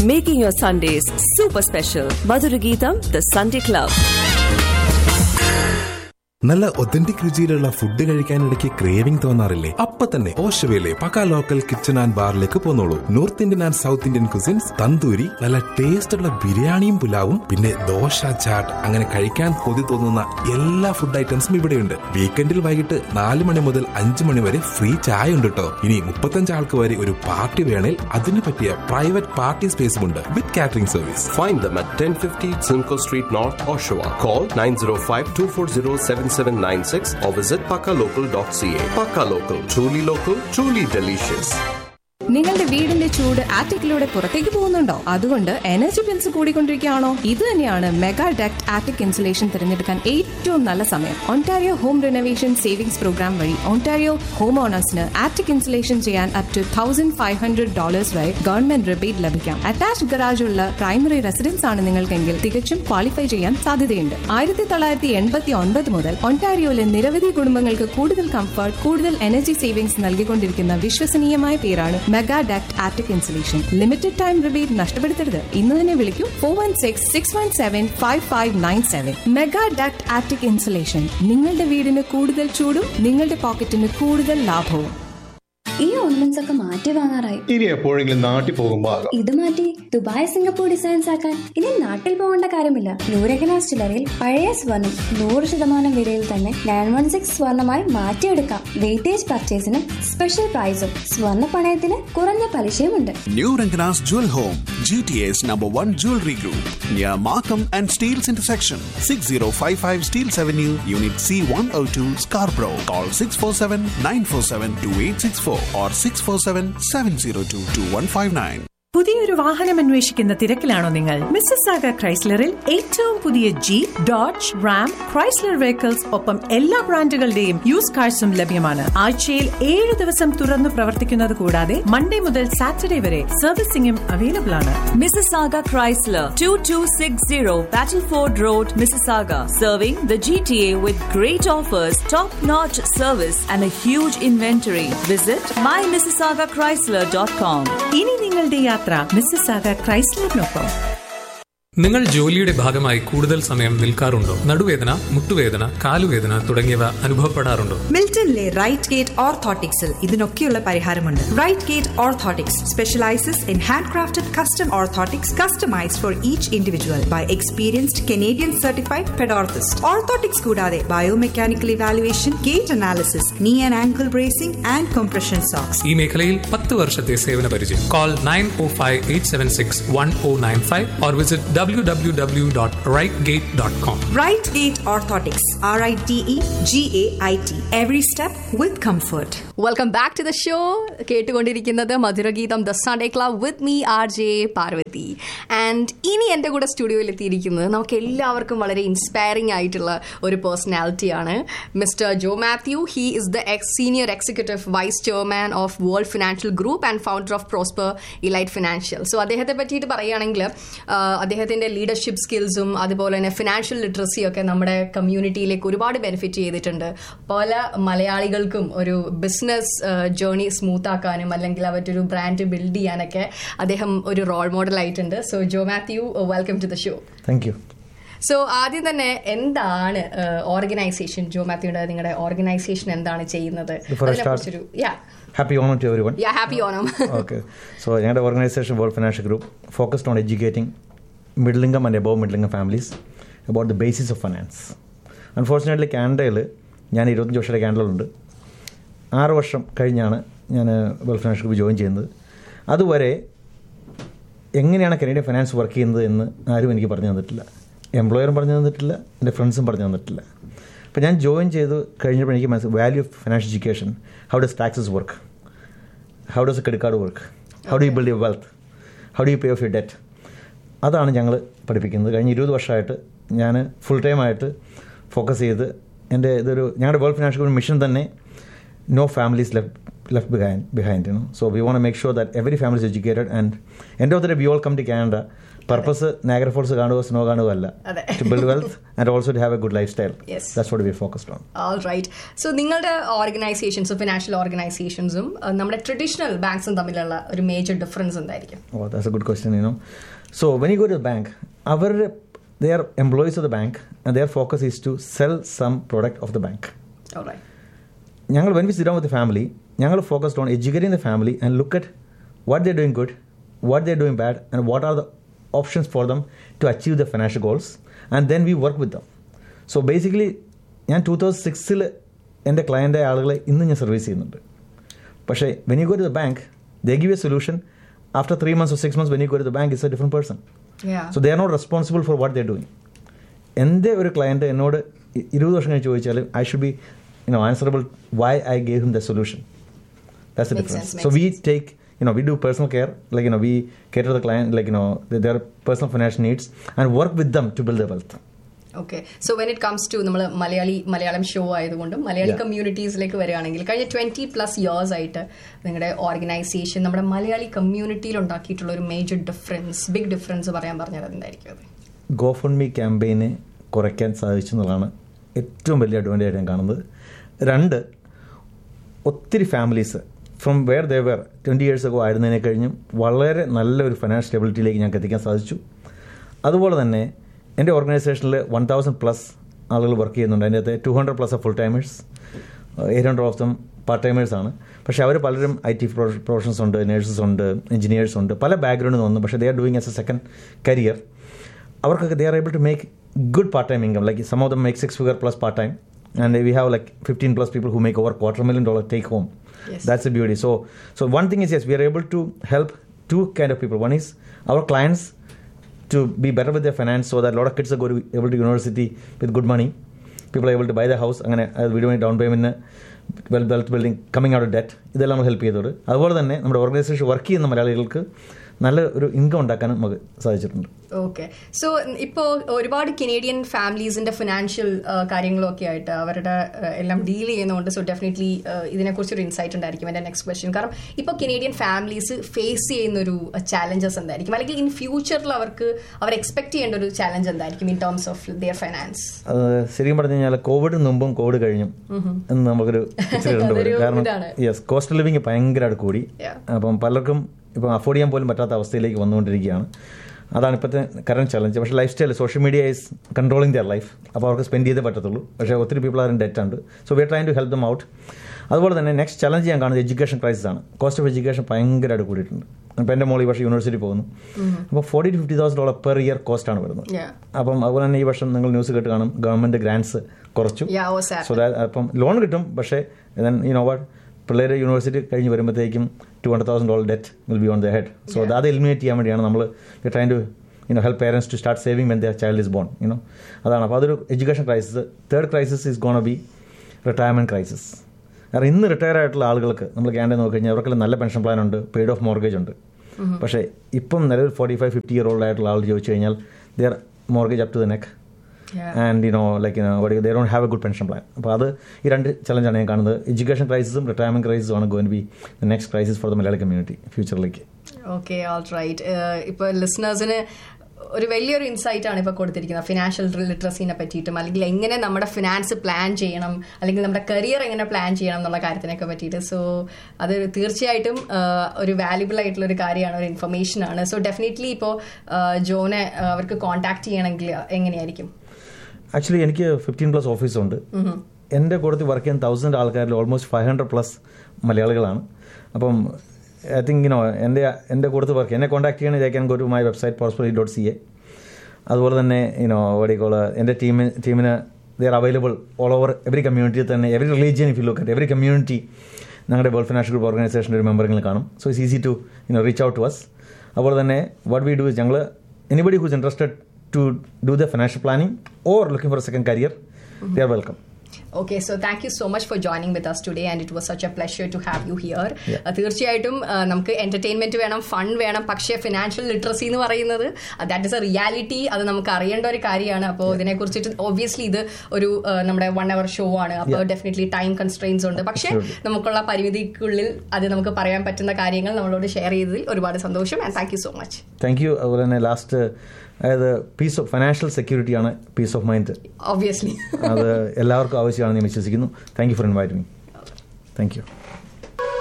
making your Sundays super special. Madhurageetam, the Sunday Club. നല്ല authentic രുചിയിലുള്ള food കഴിക്കാനിടയ്ക്ക് craving തോന്നാറില്ലേ അപ്പൊ തന്നെ ഓഷവയിലെ പക്ക ലോക്കൽ കിച്ചൺ ആൻഡ് ബാറിലേക്ക് പോന്നോളൂ north Indian and south Indian cuisines tandoori നല്ല ടേസ്റ്റ് ഉള്ള ബിരിയാണിയും പുലാവും പിന്നെ ദോശ ചാട്ട് അങ്ങനെ കഴിക്കാൻ കൊതി തോന്നുന്ന എല്ലാ ഫുഡ് ഐറ്റംസും ഇവിടെയുണ്ട് വീക്കെൻഡിൽ വൈകിട്ട് നാല് മണി മുതൽ അഞ്ചു മണി വരെ ഫ്രീ ചായ ഉണ്ട് കേട്ടോ ഇനി മുപ്പത്തഞ്ച് ആൾക്ക് വരെ ഒരു പാർട്ടി വേണേൽ അതിന് പറ്റിയ പ്രൈവറ്റ് പാർട്ടി സ്പേസും ഉണ്ട് with catering service Find them at 1050 Simcoe Street North, Oshawa. Call 905-240-7796 or visit pakalocal.ca. Pakka Local. Truly local, truly delicious. നിങ്ങളുടെ വീടിന്റെ ചൂട് ആറ്റിക്കിലൂടെ പുറത്തേക്ക് പോകുന്നുണ്ടോ അതുകൊണ്ട് എനർജി ബിൽസ് കൂടിക്കൊണ്ടിരിക്കുകയാണോ ഇത് തന്നെയാണ് മെഗാ ഡക്ട് ആറ്റിക് ഇൻസുലേഷൻ തിരഞ്ഞെടുക്കാൻ ഏറ്റവും നല്ല സമയം Ontario home renovation savings program വഴി ഒണ്ടാരിയോ ഹോം ഓണേഴ്സിന് ആറ്റിക് ഇൻസുലേഷൻ ചെയ്യാൻ up to thousand five hundred dollars വരെ ഗവൺമെന്റ് റിബേറ്റ് ലഭിക്കാം അറ്റാച്ച് ഗറാജ് ഉള്ള പ്രൈമറി റെസിഡൻസ് ആണ് നിങ്ങൾക്കെങ്കിൽ തികച്ചും ക്വാളിഫൈ ചെയ്യാൻ സാധ്യതയുണ്ട് ആയിരത്തി തൊള്ളായിരത്തി എൺപത്തി ഒൻപത് മുതൽ ഒണ്ടാരിയോയിലെ നിരവധി കുടുംബങ്ങൾക്ക് കൂടുതൽ കംഫർട്ട് കൂടുതൽ എനർജി സേവിംഗ്സ് നൽകിക്കൊണ്ടിരിക്കുന്ന വിശ്വസനീയമായ പേരാണ് mega duct attic insulation limited time rebate നഷ്ടപ്പെടുത്തരുത് ഇന്ന് തന്നെ വിളിക്കൂ four one six six one seven five five nine seven mega duct attic insulation നിങ്ങളുടെ വീടിന് കൂടുതൽ ചൂടും നിങ്ങളുടെ പോക്കറ്റിന് കൂടുതൽ ലാഭവും ഈ ഓർണമെന്റ്സ് ഒക്കെ മാറ്റി വാങ്ങാറായി ഇനി എപ്പോഴെങ്കിലും നാട്ടിൽ പോകുമ്പോ ആകാം ഇത് മാറ്റി ദുബായ് സിംഗപ്പൂർ ഡിസൈൻസ് ആക്കാൻ ഇനി നാട്ടിൽ പോകേണ്ട കാര്യമില്ല നൂരകനാസ് ചിലറിൽ പഴയ സ്വർണം നൂറ് ശതമാനം വിലയിൽ തന്നെ നയൻ വൺ സിക്സ് സ്വർണമായി മാറ്റിയെടുക്കാം വെയിറ്റേജ് പർച്ചേസിന് സ്പെഷ്യൽ പ്രൈസും സ്വർണ്ണ പണയത്തിന് കുറഞ്ഞ പലിശയുമുണ്ട് New Rangana's Jewel Home, GTA's number one jewelry group, near Markham and Steels intersection, 6055 Steels Avenue, Unit C102, Scarborough. Call 647 947 2864 or 647 702 2159. പുതിയൊരു വാഹനം അന്വേഷിക്കുന്ന തിരക്കിലാണോ നിങ്ങൾ മിസ്സസാഗ ക്രൈസ്ലറിൽ ഏറ്റവും പുതിയ Jeep Dodge Ram Chrysler vehicles ഒപ്പം എല്ലാ ബ്രാൻഡുകളുടെയും യൂസ് കാഴ്സും ലഭ്യമാണ് ആഴ്ചയിൽ ഏഴ് ദിവസം തുറന്നു പ്രവർത്തിക്കുന്നത് കൂടാതെ മൺഡേ മുതൽ സാറ്റർഡേ വരെ സർവീസിംഗും അവൈലബിൾ ആണ് Mississauga Chrysler, 2260 Battleford Road, Mississauga. Serving the GTA with great offers, top-notch service and a huge inventory. Visit mymississaugachrysler.com. ഇനി നിങ്ങളുടെ യാത്ര മിസ്സസാഗ ക്രൈസ്ലറിനൊപ്പം നിങ്ങൾ ജോലിയുടെ ഭാഗമായി കൂടുതൽ സമയം നിൽക്കാറുണ്ടോ നടുവേദന മുട്ടുവേദന കാലുവേദന തുടങ്ങിയവ അനുഭവപ്പെടാറുണ്ടോ മിൽട്ടണിലെ റൈറ്റ് ഗേറ്റ് ഓർത്തോട്ടിക്സിൽ ഇതിനൊക്കെയുള്ള പരിഹാരമുണ്ട് Rite Gait orthotics specialises in hand crafted custom orthotics customised for each individual by experienced Canadian certified pedorthist orthotics കൂടാതെ biomechanical evaluation gait analysis knee and ankle bracing and compression socks ഈ മേഖലയിൽ പത്ത് വർഷത്തെ സേവന പരിചയം call nine O five eight seven six one O nine five or visit W W W dot Rite Gait dot com Rite Gait orthotics R I T E G A I T every step with comfort welcome back to the show കേട്ടുകൊണ്ടിരിക്കുന്നത് Madhurageetham the Sunday club with me R J Parvathi and ഇനി എൻ്റെ കൂടെ സ്റ്റുഡിയോയിൽ എത്തിയിരിക്കുന്നത് നമുക്ക് എല്ലാവർക്കും വളരെ inspiring ആയിട്ടുള്ള ഒരു പേഴ്സണാലിറ്റിയാണ് mister Joe Mathew he is the ex senior executive vice chairman of World Financial Group and founder of Prosper Elite Financial so അദ്ദേഹത്തെ പറ്റിയിട്ട് പറയുകയാണെങ്കിൽ അദ്ദേഹത്തിൻ്റെ ലീഡർഷിപ്പ് സ്കിൽസും അതുപോലെ തന്നെ ഫിനാൻഷ്യൽ ലിറ്ററസിയും ഒക്കെ നമ്മുടെ കമ്മ്യൂണിറ്റിയിലേക്ക് ഒരുപാട് ബെനിഫിറ്റ് ചെയ്തിട്ടുണ്ട് പല മലയാളികൾക്കും ഒരു ബിസിനസ് ജേർണി സ്മൂത്ത് ആക്കാനും അല്ലെങ്കിൽ അവരുടെ ഒരു ബ്രാൻഡ് ബിൽഡ് ചെയ്യാനൊക്കെ അദ്ദേഹം ഒരു റോൾ മോഡൽ ആയിട്ടുണ്ട് so Joe Mathew welcome to the show thank you so ആദ്യം തന്നെ എന്താണ് ഓർഗനൈസേഷൻ ജോ മാത്യുയുടെ നിങ്ങളുടെ ഓർഗനൈസേഷൻ എന്താണ് ചെയ്യുന്നത് Before I start- അതിനെക്കുറിച്ചൊരു yeah happy Onam to everyone yeah happy Onam okay so ഞങ്ങളുടെ organization World Financial Group focused on educating middle income and above middle income families about the basis of finance unfortunately കാനഡയിൽ ഞാൻ ഇരുപത്തഞ്ച് വർഷത്തെ കാനഡയിലുണ്ട് ആറ് വർഷം കഴിഞ്ഞാണ് ഞാൻ വേൾഡ് ഫിനാൻഷ്യൽ ഗ്രൂപ്പ് ജോയിൻ ചെയ്യുന്നത് അതുവരെ എങ്ങനെയാണ് കനേഡിയൻ ഫിനാൻസ് വർക്ക് ചെയ്യുന്നത് എന്ന് ആരും എനിക്ക് പറഞ്ഞു തന്നിട്ടില്ല എംപ്ലോയറും പറഞ്ഞു തന്നിട്ടില്ല എൻ്റെ ഫ്രണ്ട്സും പറഞ്ഞു തന്നിട്ടില്ല അപ്പോൾ ഞാൻ ജോയിൻ ചെയ്ത് കഴിഞ്ഞപ്പോൾ എനിക്ക് മനസ്സിൽ value of financial education how does taxes work how does credit card work how do you build your wealth how do you pay off you debt അതാണ് ഞങ്ങൾ പഠിപ്പിക്കുന്നത് കഴിഞ്ഞ ഇരുപത് വർഷമായിട്ട് ഞാൻ ഫുൾ ടൈം ആയിട്ട് ഫോക്കസ് ചെയ്ത് എൻ്റെ ഇതൊരു ഞങ്ങളുടെ വേൾഡ് ഫിനാൻഷ്യൽ ഗ്രൂപ്പ് മിഷൻ തന്നെ no families left left behind behind you know so we want make sure that every family is educated and എൻ്റെ of the we all come to Canada purpose Niagara Falls കാണുക snow കാണുക അല്ല അതെ. To build wealth and also to have a good lifestyle Yes. That's what we focused on all right so നിങ്ങളുടെ ഓർഗനൈസേഷൻസും financial ഓർഗനൈസേഷൻസും നമ്മുടെ traditional ബാങ്ക്സും തമ്മിലുള്ള ഒരു മേജർ ഡിഫറൻസ് എന്തായിരിക്കും Oh, that's a good question, you know. So when you go to the bank, our they are employees of the bank, and their focus is to sell some product of the bank. All right. ഞങ്ങൾ when we sit with family ഞങ്ങൾ focused on educating the family and look at what they doing good what they doing bad and what are the options for them to achieve the financial goals and then we work with them so basically ഞാൻ two thousand സിക്സിൽ എൻ്റെ ക്ലയൻ്റെ ആളുകളെ ഇന്ന് ഞാൻ service ചെയ്യുന്നുണ്ട് പക്ഷേ when you go to the bank they give a solution after three months six months when you go to the bank is a different person Yeah. So they are not responsible for what they doing എൻ്റെ ഒരു client എന്നോട് ഇ- ഇരുപത് വർഷം കഴിഞ്ഞ് ചോദിച്ചാൽ I should be you know answerable why I gave him the solution that's the Makes difference sense, so makes we take you know we do personal care like you know we cater to the client like you know their- their personal financial needs and work with them to build their wealth okay so when it comes to നമ്മൾ Malayali Malayalam show ആയതുകൊണ്ടും Malayali Yeah. കമ്മ്യൂണിറ്റീസിലേക്ക് വരികയാണെങ്കിൽ കഴിഞ്ഞ twenty plus years ആയിട്ട് നിങ്ങളുടെ organisation നമ്മുടെ മലയാളി കമ്മ്യൂണിറ്റിയിൽ ഉണ്ടാക്കിയിട്ടുള്ള ഒരു മേജർ ഡിഫറൻസ് ബിഗ് ഡിഫറൻസ് പറയാൻ പറഞ്ഞാൽ എന്തായിരിക്കും അത് ഗോഫൺമി ക്യാമ്പയിനെ കുറയ്ക്കാൻ സാധിച്ചു എന്നുള്ളതാണ് ഏറ്റവും വലിയ അഡ്വാൻറ്റേജ് ഞാൻ കാണുന്നത് രണ്ട് ഒത്തിരി families from where they were twenty years ഒക്കെ ആയിരുന്നതിനെ കഴിഞ്ഞും വളരെ നല്ലൊരു ഫിനാൻഷ്യൽ സ്റ്റെബിലിറ്റിയിലേക്ക് ഞങ്ങൾക്ക് എത്തിക്കാൻ സാധിച്ചു അതുപോലെ തന്നെ എൻ്റെ ഓർഗനൈസേഷനിൽ വൺ തൗസൻഡ് പ്ലസ് ആളുകൾ വർക്ക് ചെയ്യുന്നുണ്ട് അതിൻ്റെ അകത്ത് two hundred plus full timers eight hundred of them part timers ആണ് പക്ഷേ അവർ പലരും ഐ ടി പ്രൊഫഷൻസ് ഉണ്ട് നേഴ്സസ് ഉണ്ട് എഞ്ചിനീയേഴ്സ് ഉണ്ട് പല ബാക്ക്ഗ്രൗണ്ടിൽ നിന്ന് വന്നു പക്ഷേ they are doing as a second career അവർക്കൊക്കെ they are able to make good part time income like some of them make six figure plus part time and we have like fifteen plus people who make over quarter million dollar take home Yes. that's the beauty so so one thing is yes we are able to help two kind of people one is our clients to be better with their finance so that a lot of kids are going to be able to university with good money people are able to buy the house അങ്ങനെ വീടുമായി down payment well wealth building coming out debt ഇതെല്ലാം നമ്മൾ help ചെയ്തത് അതുപോലെ തന്നെ നമ്മുടെ organisation work ചെയ്യുന്ന മലയാളികൾക്ക് നല്ല ഒരു ഇൻകം ഉണ്ടാക്കാനും നമുക്ക് സാധിച്ചിട്ടുണ്ട് ഓക്കെ സോ ഇപ്പോൾ ഒരുപാട് കനേഡിയൻ ഫാമിലീസിന്റെ ഫിനാൻഷ്യൽ കാര്യങ്ങളും ഒക്കെ ആയിട്ട് അവരുടെ uh, എല്ലാം ഡീൽ ചെയ്യുന്നതുകൊണ്ട് സോ ഡെഫിനറ്റ്ലി ഇതിനെക്കുറിച്ച് ഒരു ഇൻസൈറ്റ് ഉണ്ടായിരിക്കും എൻ്റെ നെക്സ്റ്റ് ക്വസ്റ്റ്യൻ കാരണം ഇപ്പോൾ കനേഡിയൻ ഫാമിലീസ് ഫേസ് ചെയ്യുന്ന ഒരു ചാലഞ്ചസ് എന്തായിരിക്കും അല്ലെങ്കിൽ ഇൻ ഫ്യൂച്ചറിൽ അവർക്ക് അവർ എക്സ്പെക്ട് ചെയ്യേണ്ട ഒരു ചാലഞ്ച് എന്തായിരിക്കും in terms of their finance അത് ശരിക്കും പറഞ്ഞു കഴിഞ്ഞാൽ കോവിഡ് മുമ്പും കോവിഡ് കഴിഞ്ഞും എന്ന് നമുക്കൊരു picture അതൊരു കണ്ടുവരും കാരണം ഇതാണ്. യെസ് കോസ്റ്റ് ലിവിങ് ഭയങ്കരമായിട്ട് കൂടി Yeah. അപ്പം പലർക്കും ഇപ്പം അഫോർഡ് ചെയ്യാൻ പോലും പറ്റാത്ത അവസ്ഥയിലേക്ക് വന്നുകൊണ്ടിരിക്കുകയാണ് അതാണ് ഇപ്പോഴത്തെ കറണ്ട് ചലഞ്ച് പക്ഷേ lifestyle social media is controlling their life അപ്പോൾ അവർക്ക് സ്പെൻഡ് ചെയ്തേ പറ്റത്തുള്ളൂ പക്ഷേ ഒത്തിരി പീപ്പിൾ ആരും ഡെറ്റ് ഉണ്ട് so we are trying to help them out അതുപോലെ തന്നെ നെക്സ്റ്റ് ചലഞ്ച് ഞാൻ കാണുന്നത് എഡ്യൂക്കേഷൻ ക്രൈസിസ് ആണ് കോസ്റ്റ് ഓഫ് എഡ്യൂക്കേഷൻ ഭയങ്കരമായിട്ട് കൂടിയിട്ടുണ്ട് അപ്പോൾ എൻ്റെ മോൾ ഈ വർഷം യൂണിവേഴ്സിറ്റി പോകുന്നു അപ്പോൾ forty to fifty thousand dollar per year cost ആണ് വരുന്നത് Yeah. അപ്പം അതുപോലെ തന്നെ ഈ വർഷം നിങ്ങൾ ന്യൂസ് കേട്ട് കാണും ഗവൺമെന്റ് ഗ്രാൻസ് കുറച്ചു Yeah, oh, sad. So that അപ്പം ലോൺ കിട്ടും പക്ഷേ ഈ നോ വാട്ട് പിള്ളേർ യൂണിവേഴ്സിറ്റി കഴിഞ്ഞ് വരുമ്പോഴത്തേക്കും two hundred thousand dollar debt will be on the head so അത് എലിമിനേറ്റ് ചെയ്യാൻ വേണ്ടിയാണ് നമ്മൾ trying to you know help parents to start saving when the child is born you know അതാണ് അപ്പോൾ അതൊരു education crisis third crisis is gonna be retirement crisis കാരണം ഇന്ന് retire ആയിട്ടുള്ള ആളുകൾക്ക് നമ്മൾ ക്യാൻഡേ നോക്കി കഴിഞ്ഞാൽ അവർക്കെല്ലാം നല്ല പെൻഷൻ പ്ലാൻ ഉണ്ട് പെയ്ഡ് ഓഫ് മോർഗേജ് ഉണ്ട് പക്ഷേ ഇപ്പം നിലവിൽ forty five fifty year old ആയിട്ടുള്ള ആൾ ചോദിച്ചു കഴിഞ്ഞാൽ their mortgage up to the neck and you know like they don't have a good pension plan അപ്പോൾ അത് ഈ രണ്ട് ചലഞ്ചാണ് ഞാൻ കാണുന്നത് എഡ്യൂക്കേഷൻ ക്രൈസിസും റിട്ടയർമെന്റ് ക്രൈസിസും ആണ് going be the next crisis for the Malayali community ഫ്യൂച്ചറിലേക്ക് ഓക്കെ ഓൾ റൈറ്റ് ഇപ്പോൾ ലിസണേഴ്സിന് ഒരു വലിയൊരു ഇൻസൈറ്റ് ആണ് ഇപ്പോൾ കൊടുത്തിരിക്കുന്നത് ഫിനാൻഷ്യൽ ലിറ്ററസിനെ പറ്റിയിട്ടും അല്ലെങ്കിൽ എങ്ങനെ നമ്മുടെ ഫിനാൻസ് പ്ലാൻ ചെയ്യണം അല്ലെങ്കിൽ നമ്മുടെ കരിയർ എങ്ങനെ പ്ലാൻ ചെയ്യണം എന്നുള്ള കാര്യത്തിനൊക്കെ പറ്റിയിട്ട് സോ അത് തീർച്ചയായിട്ടും ആ, ഒരു വാല്യുബിൾ ആയിട്ടുള്ള ഒരു കാര്യമാണ് ഒരു ഇൻഫർമേഷൻ ആണ് സോ ഡെഫിനറ്റ്ലി ഇപ്പോൾ ജോനെ ആ, അവർക്ക് കോൺടാക്ട് ചെയ്യണമെങ്കിൽ എങ്ങനെയായിരിക്കും ആക്ച്വലി എനിക്ക് ഫിഫ്റ്റീൻ പ്ലസ് ഓഫീസുണ്ട് എൻ്റെ കൂട്ടത്തിൽ വർക്ക് ചെയ്യാൻ തൗസൻഡ് ആൾക്കാരിൽ ഓൾമോസ്റ്റ് ഫൈവ് ഹൺഡ്രഡ് പ്ലസ് മലയാളികളാണ് അപ്പം ഐ തിങ്ക് യുനോ എൻ്റെ എൻ്റെ കൂട്ടത്തിൽ വർക്ക് എന്നെ കോൺടാക്ട് ചെയ്യണമെങ്കിൽ I can go to my website prospery dot C A അതുപോലെ തന്നെ യുനോ വടിക്കോള് എൻ്റെ ടീമി ടീമിന് they are available all over every community തന്നെ every religion if you look at every community ഞങ്ങളുടെ വേൾഡ് ഫിനാൻഷ്യൽ ഗ്രൂപ്പ് ഓർഗനൈസേഷൻ്റെ ഒരു മെമ്പറിങ്ങൾ കാണും so it's easy to you know reach out to us അതുപോലെ തന്നെ വാട്ട് വി ഡു ഇസ് ഞങ്ങൾ anybody who's interested to do the financial planning or looking for a second career they are welcome okay so thank you so much for joining with us today and it was such a pleasure to have you here തീർച്ചയായിട്ടും uh, നമുക്ക് entertainment വേണം fun വേണം പക്ഷേ financial literacy എന്ന് പറയുന്നത് that is A reality അത് നമുക്ക് അറിയേണ്ട ഒരു കാര്യമാണ് അപ്പോൾ ഇതിനെ കുറിച്ചിട്ട് ഒബ്വിയസ്ലി ഇത് ഒരു uh, നമ്മുടെ വൺ അവർ ഷോ ആണ് അപ്പോൾ ഡെഫിനറ്റ്ലി ടൈം കൺസ്ട്രെയിൻസ് ഉണ്ട് പക്ഷേ നമുക്കുള്ള പരിമിതിക്കുള്ളിൽ അത് നമുക്ക് പറയാൻ പറ്റുന്ന കാര്യങ്ങൾ നമ്മളോട് ഷെയർ ചെയ്തതിൽ ഒരുപാട് സന്തോഷം and thank you so much thank you അതുപോലെ തന്നെ ലാസ്റ്റ് അതായത് പീസ് ഓഫ് ഫൈനാൻഷ്യൽ സെക്യൂരിറ്റിയാണ് പീസ് ഓഫ് മൈൻഡ് ഒബ്വിയസ്ലി അത് എല്ലാവർക്കും ആവശ്യമാണെന്ന് ഞാൻ വിശ്വസിക്കുന്നു thank you for invite me thank U